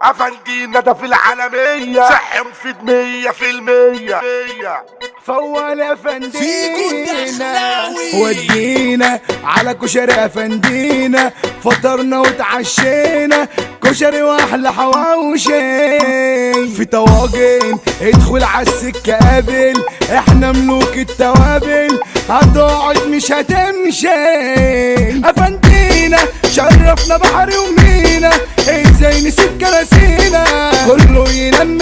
افندينا ده في العالمية صح مفيد مية في المية فول يا فيكو فندينا الدخلاوي. ودينا على كشري يا فندينا فطرنا وتعشينا كشري واحلى حواوشي في طواجن ادخل على السكة قابل احنا ملوك التوابل هتقعد مش هتمشي افندينا شرفنا بحر ومينا ازاي نسيب كراسينا كله ينام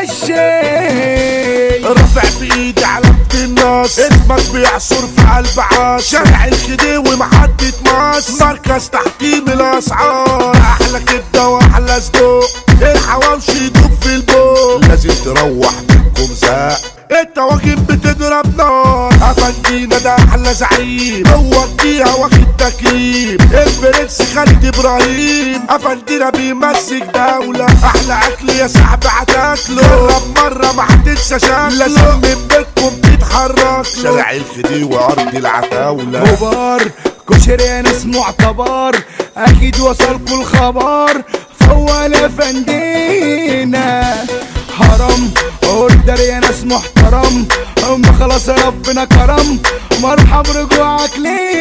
متعشي رافع بايدي علامة الناس اسمك بيعصر في قلب عاش شارع الخديوي محطة مصر مركز تحكيم الاسعار احلى كبدة واحلى صدوق الحواوشي يدوب في البوق لازم تروح منكم زق التواجد بتضرب نار افندينا ده احلى زعيم هو الجيها واخد تكريم البرنس خالد ابراهيم افندينا بيمسك دولة احلى اكل يا صاحبي هتاكله جرب مرة ما هتنسى شكله لازم من بيتكم تتحرك شارع الخديوي ارض العتاولة كبار كشري يا ناس معتبر اكيد وصلكوا الخبر فول يا فندينا حرام اوردر يا ناس محترم هم خلاص ربنا كرم مرحب رجوعك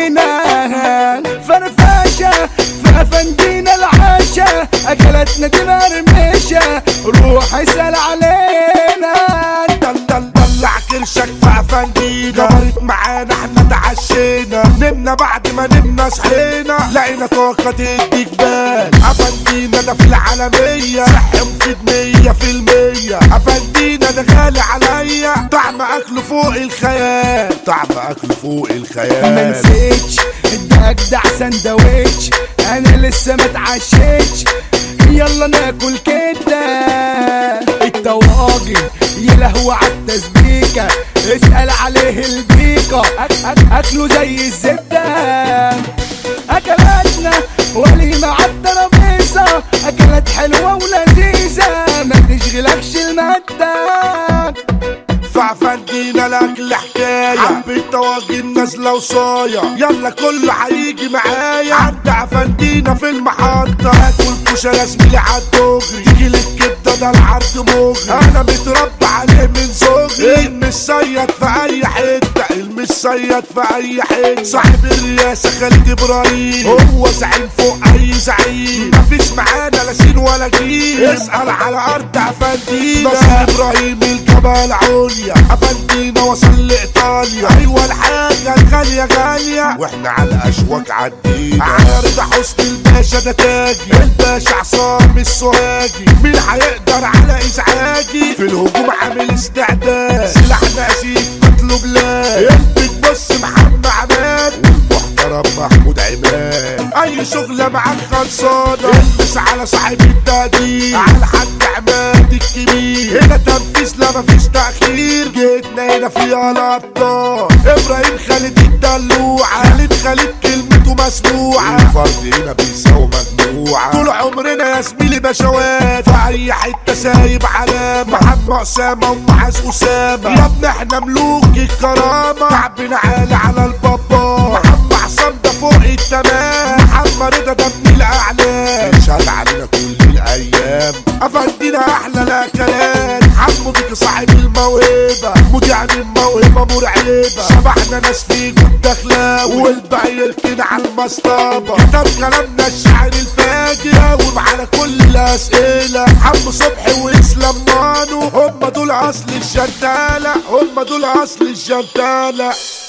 لينا فرفاشة في افندينا العاشة اكلتنا دي مرمشة روح اسأل علينا دل دل دلع كرشك في افندينا جبرت معانا احنا تعشينا نمنا بعد ما نمنا صحينا لقينا طاقة تديك بال افندينا ده في العالمية صح مفيد مية في المية افندينا ده غالي عليا طعم اكله فوق الخيال طعم اكله فوق ما الخيال نسيتش ده اجدع سندوتش انا لسه ما اتعشيتش يلا ناكل كده الطواجن يلهو عالتسبيكة اسأل عليه البيكة أك أك أكله زي الزبدة أكلاتنا وليمة عالترابيزة أكلات حلوة ولذيذة ما تشغلكش المادة فعفندينا الاكل حكايه حبيت طواجن نازله وصايه يلا كله هيجي معايا عدى عفندينا في المحطه هاكل كشري زميلي عالدغري تيجي للكبده ده العرض مغري انا متربى عليه من صغري المصيد في اي حته المصيد في اي حته صاحب الرئاسه خالد ابراهيم هو زعيم فوق اي زعيم مفيش معانا لا سين ولا جيل اسال على ارض عفندينا نصر ابراهيم الجبل عليا افندينا وصل لايطاليا ايوه الحاجه الغاليه غاليه واحنا على الاشواك عدينا على رضا حسني الباشا ده تاجي الباشا عصام السوهاجي مين هيقدر على ازعاجي في الهجوم عامل استعداد سلاحنا اسيد فتله بلاد البيت بص محمد عماد والمحترم محمود عماد اي شغله معاك خلصانه البس على صاحب التقدير على حد عماد الكبير هنا تنفيذ لا مفيش تاخير جيتنا هنا في الابطال ابراهيم خالد الدلوعه خالد خالد كلمته مسموعه الفرد هنا بيساوي مجموعه طول عمرنا يا زميلي بشوات في اي حته سايب علامه محمد اسامه ومعاذ اسامه يا ابني احنا ملوك الكرامه تعبنا عالي على البابا محمد عصام ده فوق التمام محمد رضا ده من الاعلام يشهد علينا كل الايام افندينا احلى الاكلات حمو بيك صاحب الموهبه مذيع من موهبه مرعبه شبحنا ناس في جود دخلاوي والباقي يركن على المصطبه كتب كلامنا الشعر الفاجر جاوب على كل الاسئله حمو صبحي واسلام مانو هم دول اصل الجنتاله هم دول اصل الجنتاله